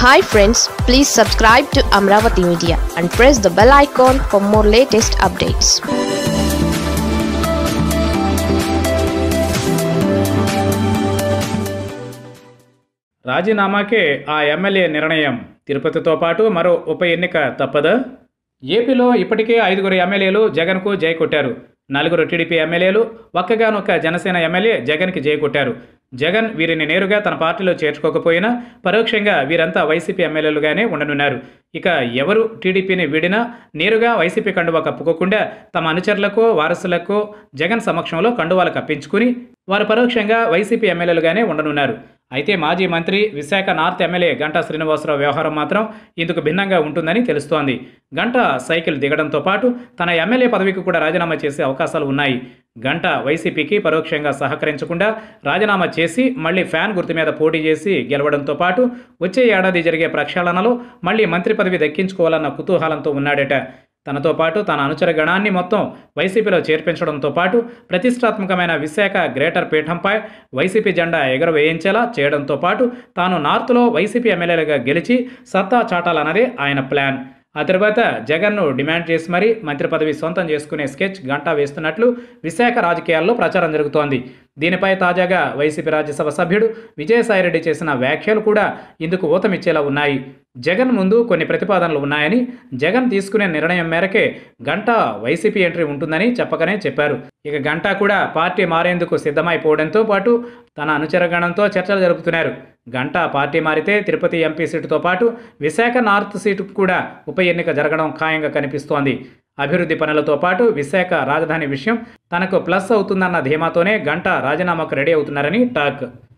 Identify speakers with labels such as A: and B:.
A: hi friends please subscribe to Amaravati media and press the bell icon for more latest updates
B: రాజీనామాకే ఆ MLA నిర్ణయం తిరుపతితో పాటు మరో ఉప ఎన్నిక తప్పదా ఏపీలో ఇప్పటికే ఐదుగురు ఎమ్మెల్యేలు జగన్కు జై కొట్టారు నలుగురు టీడీపీ ఎమ్మెల్యేలు ఒక్కగానొక్క జనసేన ఎమ్మెల్యే జగన్కి జై కొట్టారు జగన్ వీరిని నేరుగా తన పార్టీలో చేర్చుకోకపోయినా పరోక్షంగా వీరంతా వైసీపీ ఎమ్మెల్యేలుగానే ఉండనున్నారు ఇక ఎవరు టీడీపీని వీడినా నేరుగా వైసీపీ కండువా కప్పుకోకుండా తమ అనుచరులకు వారసులకు జగన్ సమక్షంలో కండువాలు కప్పించుకుని వారు పరోక్షంగా వైసీపీ ఎమ్మెల్యేలుగానే ఉండనున్నారు అయితే మాజీ మంత్రి విశాఖ నార్త్ ఎమ్మెల్యే గంటా శ్రీనివాసరావు వ్యవహారం మాత్రం ఇందుకు భిన్నంగా ఉంటుందని తెలుస్తోంది గంట సైకిల్ దిగడంతో పాటు తన ఎమ్మెల్యే పదవికి కూడా రాజీనామా చేసే అవకాశాలు ఉన్నాయి గంట వైసీపీకి పరోక్షంగా సహకరించకుండా రాజీనామా చేసి మళ్ళీ ఫ్యాన్ గుర్తు మీద పోటీ చేసి గెలవడంతో పాటు వచ్చే ఏడాది జరిగే ప్రక్షాళనలో మళ్ళీ మంత్రి పదవి దక్కించుకోవాలన్న కుతూహలంతో ఉన్నాడట తనతో పాటు తన అనుచర గణాన్ని మొత్తం వైసీపీలో చేర్పించడంతో పాటు ప్రతిష్టాత్మకమైన విశాఖ గ్రేటర్ పీఠంపై వైసీపీ జెండా ఎగురవేయించేలా చేయడంతో పాటు తాను నార్త్లో వైసీపీ ఎమ్మెల్యేలుగా గెలిచి సత్తా చాటాలన్నదే ఆయన ప్లాన్ ఆ తర్వాత జగన్ను డిమాండ్ చేసి మరీ మంత్రి పదవి సొంతం చేసుకునే స్కెచ్ గంటా వేస్తున్నట్లు విశాఖ రాజకీయాల్లో ప్రచారం జరుగుతోంది దీనిపై తాజాగా వైసీపీ రాజ్యసభ సభ్యుడు విజయసాయిరెడ్డి చేసిన వ్యాఖ్యలు కూడా ఇందుకు ఊతమిచ్చేలా ఉన్నాయి జగన్ ముందు కొన్ని ప్రతిపాదనలు ఉన్నాయని జగన్ తీసుకునే నిర్ణయం మేరకే గంటా వైసీపీ ఎంట్రీ ఉంటుందని చెప్పకనే చెప్పారు ఇక గంటా కూడా పార్టీ మారేందుకు సిద్ధమైపోవడంతో పాటు తన అనుచరగణంతో చర్చలు జరుపుతున్నారు గంటా పార్టీ మారితే తిరుపతి ఎంపీ సీటుతో పాటు విశాఖ నార్త్ సీటుకు కూడా ఉప ఎన్నిక జరగడం ఖాయంగా కనిపిస్తోంది అభివృద్ధి పనులతో పాటు విశాఖ రాజధాని విషయం తనకు ప్లస్ అవుతుందన్న ధీమాతోనే గంట రాజీనామాకు రెడీ అవుతున్నారని టాక్